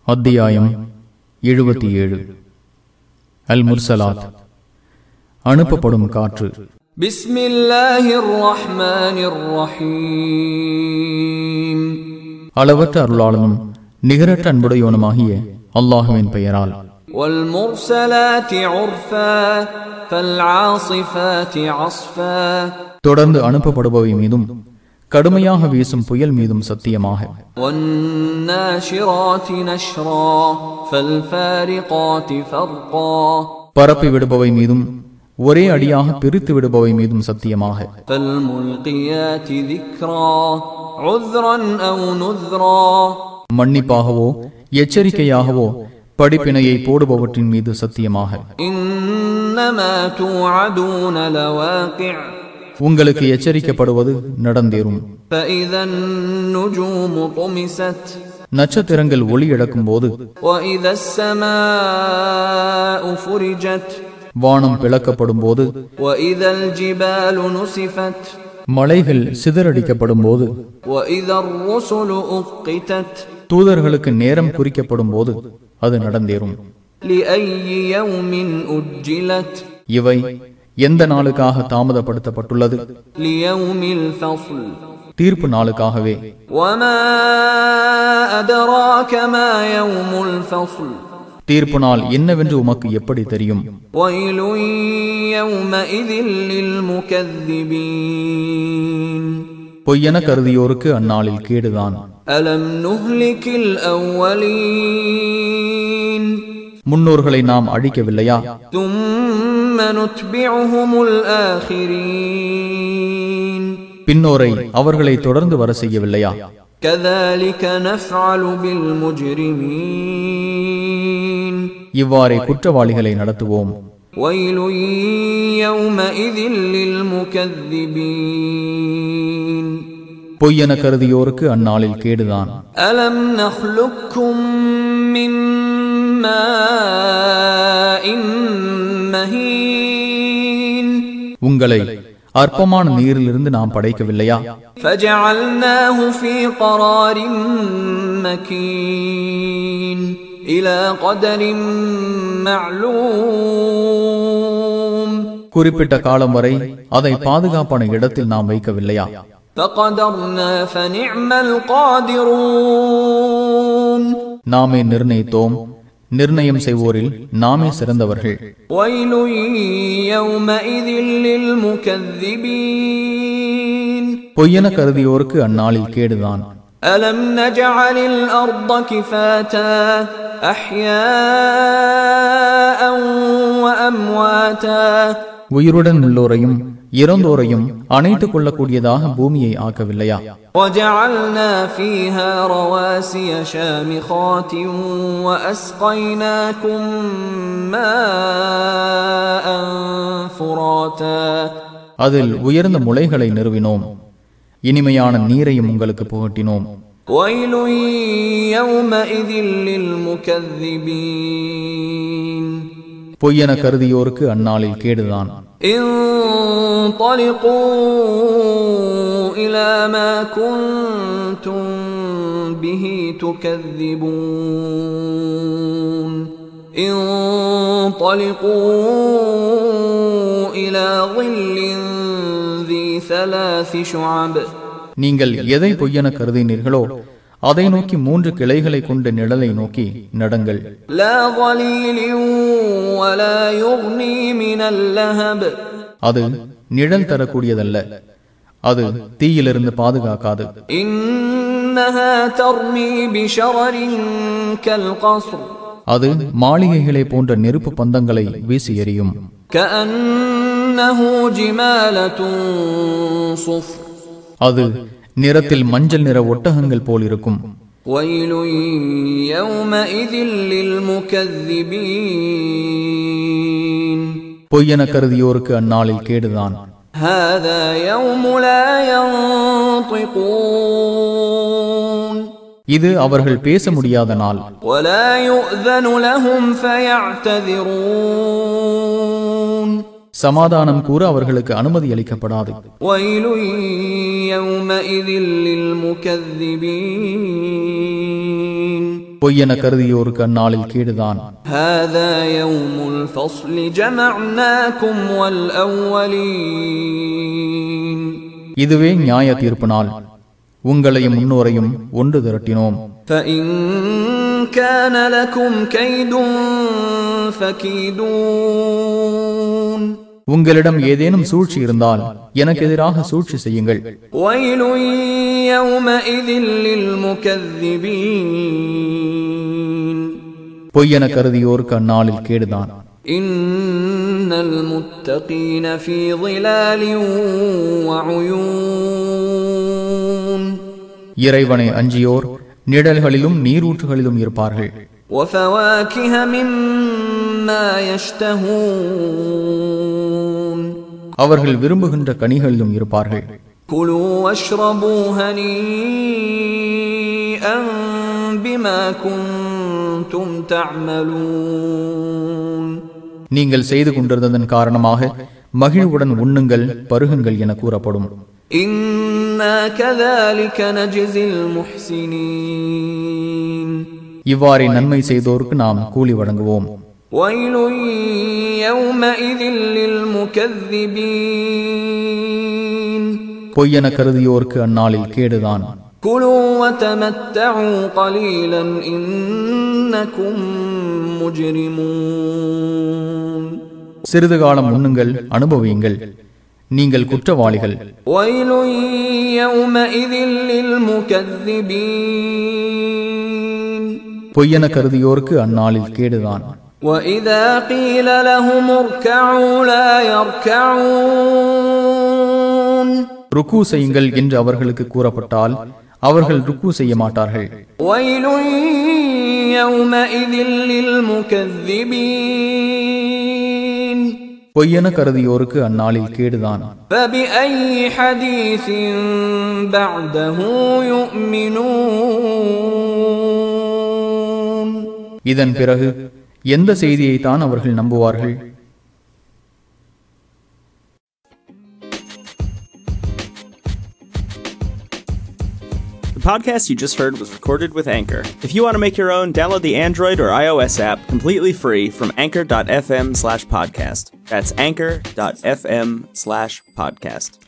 அத்தியாயம் எழுபத்தி ஏழு அல் முர்சலாத் அனுப்பப்படும் காற்று بسم الله الرحمن الرحيم அளவற்ற அருளாளனும் நிகரற்ற அன்புடையவனுமாகிய அல்லாஹுவின் பெயரால் والمرسلات عرفا فالعاصفات عصفا தொடர்ந்து அனுப்பப்படுபவை மீதும் கடுமையாக வீசும் புயல் மீதும் சத்தியமாக والناشرات نشرا فالفارقات فرقا பரப்பி விடுபவை மீதும் ஒரே அடியாக பிரித்து விடுபவை மீதும் சத்தியமாக فالملقيات ذكرا عذرا أو نذرا மன்னிப்பாகவோ எச்சரிக்கையாகவோ படிப்பினையை போடுபவற்றின் மீது சத்தியமாக إنما توعدون لواقع உங்களுக்கு எச்சரிக்கப்படுவது நடந்தேறும் فإذا النجوم طمست நட்சத்திரங்கள் ஒளி இழக்கும் போது وإذا السماء فرجت வானம் பிளக்கப்படும் போது وإذا الجبال نسفت மலைகள் சிதறடிக்கப்படும் போது وإذا الرسل أقتت தூதர்களுக்கு நேரம் குறிக்கப்படும் போது அது நடந்தேறும் لأي يوم أجلت இவை எந்த நாளுக்காக தாமதப்படுத்தப்பட்டுள்ளது ليوم الفصل தீர்ப்பு நாளுக்காகவே وما أدراك ما يوم الفصل தீர்ப்பு நாள் என்னவென்று உமக்கு எப்படி தெரியும் ويل يومئذ للمكذبين பொய்யென கருதியோருக்கு அந்நாளில் கேடுதான் ألم نهلك الأولين முன்னோர்களை நாம் அழிக்கவில்லையா ثم نتبعهم الآخرين பின்னோரை அவர்களை தொடர்ந்து வர செய்யவில்லையா كذلك نفعل بالمجرمين இவ்வாறே குற்றவாளிகளை நடத்துவோம் ويل يومئذ للمكذبين பொய்யென கருதியோருக்கு அந்நாளில் கேடுதான் ألم نخلقكم من ماء مهين உங்களை அற்பமான நீரிலிருந்து நாம் படைக்கவில்லையா فجعلناه في قرار مكين إلى قدر معلوم குறிப்பிட்ட காலம் வரை அதை பாதுகாப்பான இடத்தில் நாம் வைக்கவில்லையா فقدرنا فنعم القادرون நாமே நிர்ணயித்தோம் நிர்ணயம் செய்வோரில் நாமே சிறந்தவர்கள் ويل يومئذ للمكذبين பொய்யென கருதியோருக்கு அந்நாளில் கேடுதான் ألم نجعل الأرض كفاتا أحياء وأمواتا உயிருடன் உள்ளோரையும் இறந்தோரையும் அணைத்துக் கொள்ளக்கூடியதாக பூமியை ஆக்கவில்லையா وجعلنا فيها رواسي شامخات وأسقيناكم ماء فراتا அதில் உயர்ந்த முளைகளை நிறுவினோம் இனிமையான நீரையும் உங்களுக்கு புகட்டினோம் ويل يومئذ للمكذبين பொய்யென கருதியோருக்கு அந்நாளில் கேடுதான் انطلقوا إلى ما كنتم به تكذبون انطلقوا إلى ظل ذي ثلاث شعب நீங்கள் எதை பொய்யென கருதினீர்களோ அதை நோக்கி மூன்று கிளைகளை கொண்ட நிழலை நோக்கி நடங்கள் لا ظليل ولا يغني من اللهب அது நிழல் தரக்கூடியதல்ல அது தீயிலிருந்து பாதுகாக்காது إنها ترمي بشرر كالقصر அது மாளிகைகளை போன்ற நெருப்பு பந்தங்களை வீசி எறியும் كأنه جمالة صفر அது நிறத்தில் மஞ்சள் நிற ஒட்டகங்கள் போல் இருக்கும் ويل يومئذ للمكذبين பொய்யென கருதியோருக்கு அந்நாளில் கேடுதான் هذا يوم لا ينطقون இது அவர்கள் பேச முடியாத நாள் ولا يؤذن لهم فيعتذرون சமாதானம் கூற அவர்களுக்கு அனுமதி அளிக்கப்படாது ويل يومئذ للمكذبين பொய்யென கருதியோருக்கு அந்நாளில் கேடுதான் هذا يوم الفصل جمعناكم والأولين இதுவே நியாய தீர்ப்பு நாள் உங்களையும் முன்னோரையும் ஒன்று திரட்டினோம் فإن كان لكم كيد فكيدون உங்களிடம் ஏதேனும் சூழ்ச்சி இருந்தால் எனக்கு எதிராக சூழ்ச்சி செய்யுங்கள் ويل يومئذ للمكذبين பொய்யென கருதியோருக்கு அந்நாளில் கேடுதான் إن المتقين في ظلال وعيون இறைவனை அஞ்சியோர் நிழல்களிலும் நீரூற்றுகளிலும் இருப்பார்கள் وفواكه مما يشتهون அவர்கள் விரும்புகின்ற கனிகளிலும் இருப்பார்கள் كلوا واشربوا هنيئا بما كنتم تعملون நீங்கள் செய்து கொண்டிருந்ததன் காரணமாக மகிழ்வுடன் உண்ணுங்கள் பருகுங்கள் என கூறப்படும் إنا كذلك نجزي المحسنين இவ்வாறே நன்மை செய்தோருக்கு நாம் கூலி வழங்குவோம் ويل يومئذ للمكذبين பொய்யென கருதியோருக்கு அந்நாளில் கேடுதான் كلوا وتمتعوا قليلا إنكم مجرمون சிறிது காலம் உண்ணுங்கள் அனுபவியுங்கள் நீங்கள் குற்றவாளிகள் ويل يومئذ للمكذبين பொய்யென கருதியோருக்கு அந்நாளில் கேடுதான் وإذا قيل لهم اركعوا لا يركعون ருக்கு செய்யுங்கள் என்று அவர்களுக்கு கூறப்பட்டால் அவர்கள் ருக்கு செய்ய மாட்டார்கள் ويل يومئذ للمكذبين பொய்யென கருதியோருக்கு அந்நாளில் கேடுதான் فبأي حديث بعده يؤمنون இதன் பிறகு எந்த செய்தியை தான் அவர்கள் நம்புவார்கள் The podcast you just heard was recorded with Anchor. If you want to make your own, download the Android or iOS app completely free from anchor.fm slash podcast. That's anchor.fm slash podcast.